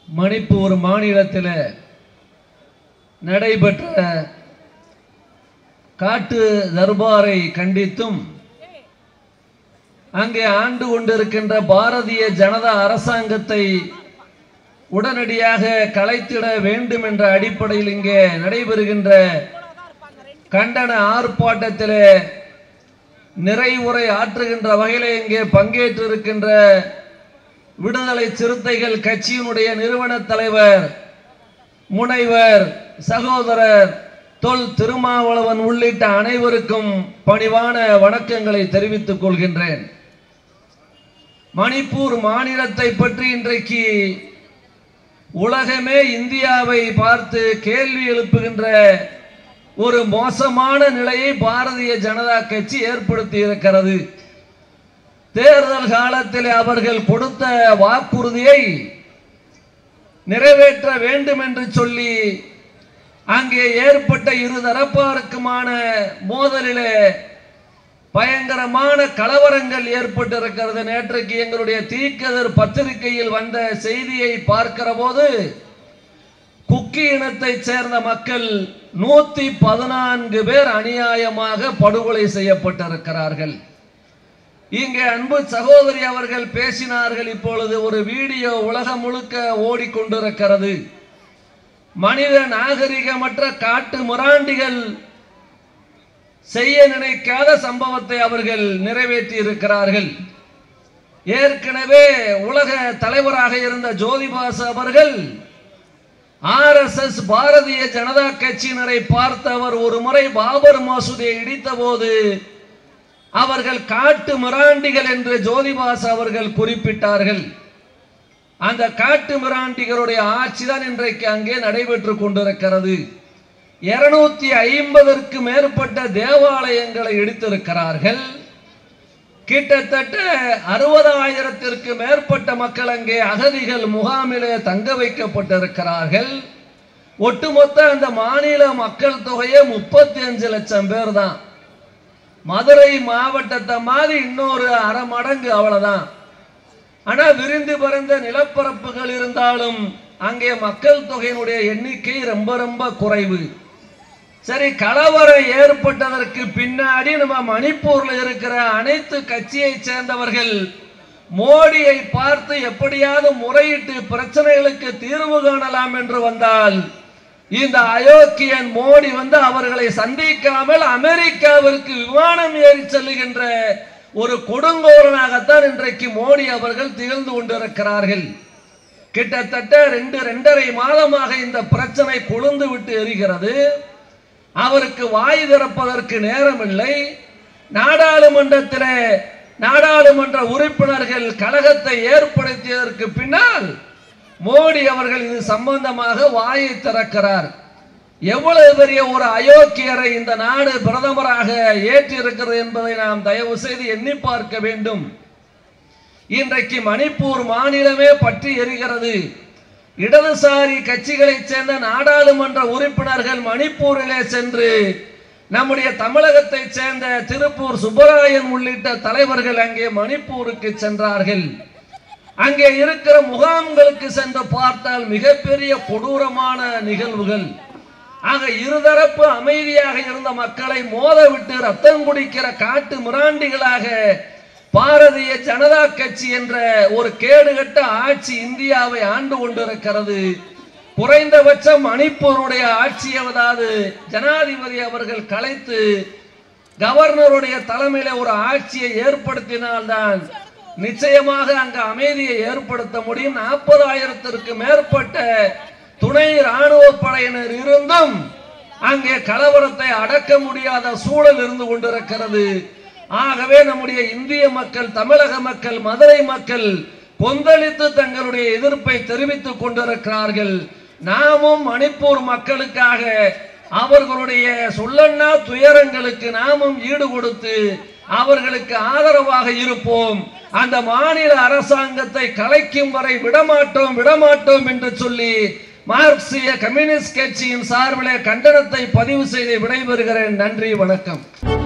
மணிப்பூர் மாநிலத்தில் நடைபெற்ற காட்டு தர்பாரை கண்டித்தும் அங்கே ஆண்டு கொண்டிருக்கின்ற பாரதிய ஜனதா அரசாங்கத்தை உடனடியாக கலைத்திட வேண்டும் என்ற அடிப்படையில் இங்கே நடைபெறுகின்ற கண்டன ஆர்ப்பாட்டத்தில் நிறைவுரை ஆற்றுகின்ற வகையில் இங்கே பங்கேற்றிருக்கின்ற விடுதலை சிறுத்தைகள் கட்சியினுடைய நிறுவன தலைவர் முனைவர் சகோதரர் தொல் திருமாவளவன் உள்ளிட்ட அனைவருக்கும் பணிவான வணக்கங்களை தெரிவித்துக் கொள்கின்றேன் மணிப்பூர் மாநிலத்தை பற்றி இன்றைக்கு உலகமே இந்தியாவை பார்த்து கேள்வி எழுப்புகின்ற ஒரு மோசமான நிலையை பாரதிய ஜனதா கட்சி ஏற்படுத்தி இருக்கிறது தேர்தல் காலத்தில் அவர்கள் கொடுத்த வாக்குறுதியை நிறைவேற்ற வேண்டும் என்று சொல்லி அங்கே ஏற்பட்ட இரு தரப்பாருக்குமான மோதலிலே பயங்கரமான கலவரங்கள் ஏற்பட்டிருக்கிறது நேற்றைக்கு எங்களுடைய தீக்கதிர் பத்திரிகையில் வந்த செய்தியை பார்க்கிற போது குக்கி இனத்தைச் சேர்ந்த மக்கள் நூத்தி பதினான்கு பேர் அநியாயமாக படுகொலை செய்யப்பட்டிருக்கிறார்கள் இங்கே அன்பு சகோதரி அவர்கள் பேசினார்கள் இப்பொழுது ஒரு வீடியோ உலகம் முழுக்க ஓடிக்கொண்டிருக்கிறது மனித நாகரிகமற்ற காட்டு முராண்டிகள் செய்ய நினைக்காத சம்பவத்தை அவர்கள் நிறைவேற்றி இருக்கிறார்கள் ஏற்கனவே உலக தலைவராக இருந்த ஜோதிபாசு அவர்கள் ஆர்எஸ்எஸ் பாரதிய ஜனதா கட்சியினரை பார்த்தவர் ஒரு முறை பாபர் மசூதியை இடித்த போது அவர்கள் காட்டு மிராண்டிகள் என்று ஜோதிபாசு அவர்கள் குறிப்பிட்டார்கள் அந்த காட்டு மிராண்டிகளுடைய ஆட்சி தான் இன்றைக்கு அங்கே நடைபெற்று கொண்டிருக்கிறது இருநூத்தி ஐம்பதற்கு மேற்பட்ட தேவாலயங்களை இடித்திருக்கிறார்கள் கிட்டத்தட்ட அறுபதாயிரத்திற்கு மேற்பட்ட மக்கள் அங்கே அகதிகள் முகாமிலே தங்க வைக்கப்பட்டிருக்கிறார்கள் ஒட்டுமொத்த அந்த மாநில மக்கள் தொகையே முப்பத்தி அஞ்சு லட்சம் பேர் தான் மதுரை மாவட்டத்தை மாதிரி இன்னொரு அரை மடங்கு அவ்வளவுதான் ஆனா விரிந்து பறந்த நிலப்பரப்புகள் இருந்தாலும் அங்கே மக்கள் தொகையினுடைய எண்ணிக்கை ரொம்ப ரொம்ப குறைவு சரி கலவரம் ஏற்பட்டதற்கு பின்னாடி நம்ம மணிப்பூர்ல இருக்கிற அனைத்து கட்சியை சேர்ந்தவர்கள் மோடியை பார்த்து எப்படியாவது முறையிட்டு பிரச்சனைகளுக்கு தீர்வு காணலாம் என்று வந்தால் இந்த அயோக்கியன் மோடி வந்து அவர்களை சந்திக்காமல் அமெரிக்காவிற்கு விமானம் ஏறி செல்லுகின்ற ஒரு கொடுங்கோலனாகத்தான் இன்றைக்கு மோடி அவர்கள் திகழ்ந்து கொண்டிருக்கிறார்கள் கிட்டத்தட்ட ரெண்டு ரெண்டரை மாதமாக இந்த பிரச்சனை கொழுந்து விட்டு எரிகிறது அவருக்கு வாய் திறப்பதற்கு நேரமில்லை நாடாளுமன்றத்தில் நாடாளுமன்ற உறுப்பினர்கள் கழகத்தை ஏற்படுத்தியதற்கு பின்னால் மோடி அவர்கள் இது சம்பந்தமாக வாயை திறக்கிறார் எவ்வளவு பெரிய ஒரு அயோக்கியரை இந்த நாடு பிரதமராக ஏற்றிருக்கிறது என்பதை நாம் தயவு செய்து எண்ணி பார்க்க வேண்டும் இன்றைக்கு மணிப்பூர் மாநிலமே பற்றி எரிகிறது இடதுசாரி கட்சிகளைச் சேர்ந்த நாடாளுமன்ற உறுப்பினர்கள் மணிப்பூரிலே சென்று நம்முடைய தமிழகத்தைச் சேர்ந்த திருப்பூர் சுப்பராயன் உள்ளிட்ட தலைவர்கள் அங்கே மணிப்பூருக்கு சென்றார்கள் அங்கே இருக்கிற முகாம்களுக்கு சென்று பார்த்தால் மிகப்பெரிய கொடூரமான நிகழ்வுகள் ஆக இருதரப்பு அமைதியாக இருந்த மக்களை மோத விட்டு ரத்தம் குடிக்கிற காட்டு மிராண்டிகளாக பாரதிய ஜனதா கட்சி என்ற ஒரு கேடுகட்ட ஆட்சி இந்தியாவை ஆண்டு கொண்டிருக்கிறது குறைந்தபட்சம் மணிப்பூருடைய ஆட்சியாவதாவது ஜனாதிபதி அவர்கள் கலைத்து கவர்னருடைய தலைமையில ஒரு ஆட்சியை ஏற்படுத்தினால்தான் நிச்சயமாக அங்கு அமைதியை ஏற்படுத்த முடியும் நாற்பதாயிரத்திற்கு மேற்பட்ட துணை ராணுவ படையினர் இருந்தும் அங்கே கலவரத்தை அடக்க முடியாத சூழல் இருந்து கொண்டிருக்கிறது ஆகவே நம்முடைய இந்திய மக்கள் தமிழக மக்கள் மதுரை மக்கள் கொந்தளித்து தங்களுடைய எதிர்ப்பை தெரிவித்துக் கொண்டிருக்கிறார்கள் நாமும் மணிப்பூர் மக்களுக்காக அவர்களுடைய சொல்லண்ணா துயரங்களுக்கு நாமும் ஈடு கொடுத்து அவர்களுக்கு ஆதரவாக இருப்போம் அந்த மாநில அரசாங்கத்தை கலைக்கும் வரை விடமாட்டோம் விடமாட்டோம் என்று சொல்லி மார்க்சிய கம்யூனிஸ்ட் கட்சியின் சார்பிலே கண்டனத்தை பதிவு செய்து விடைபெறுகிறேன் நன்றி வணக்கம்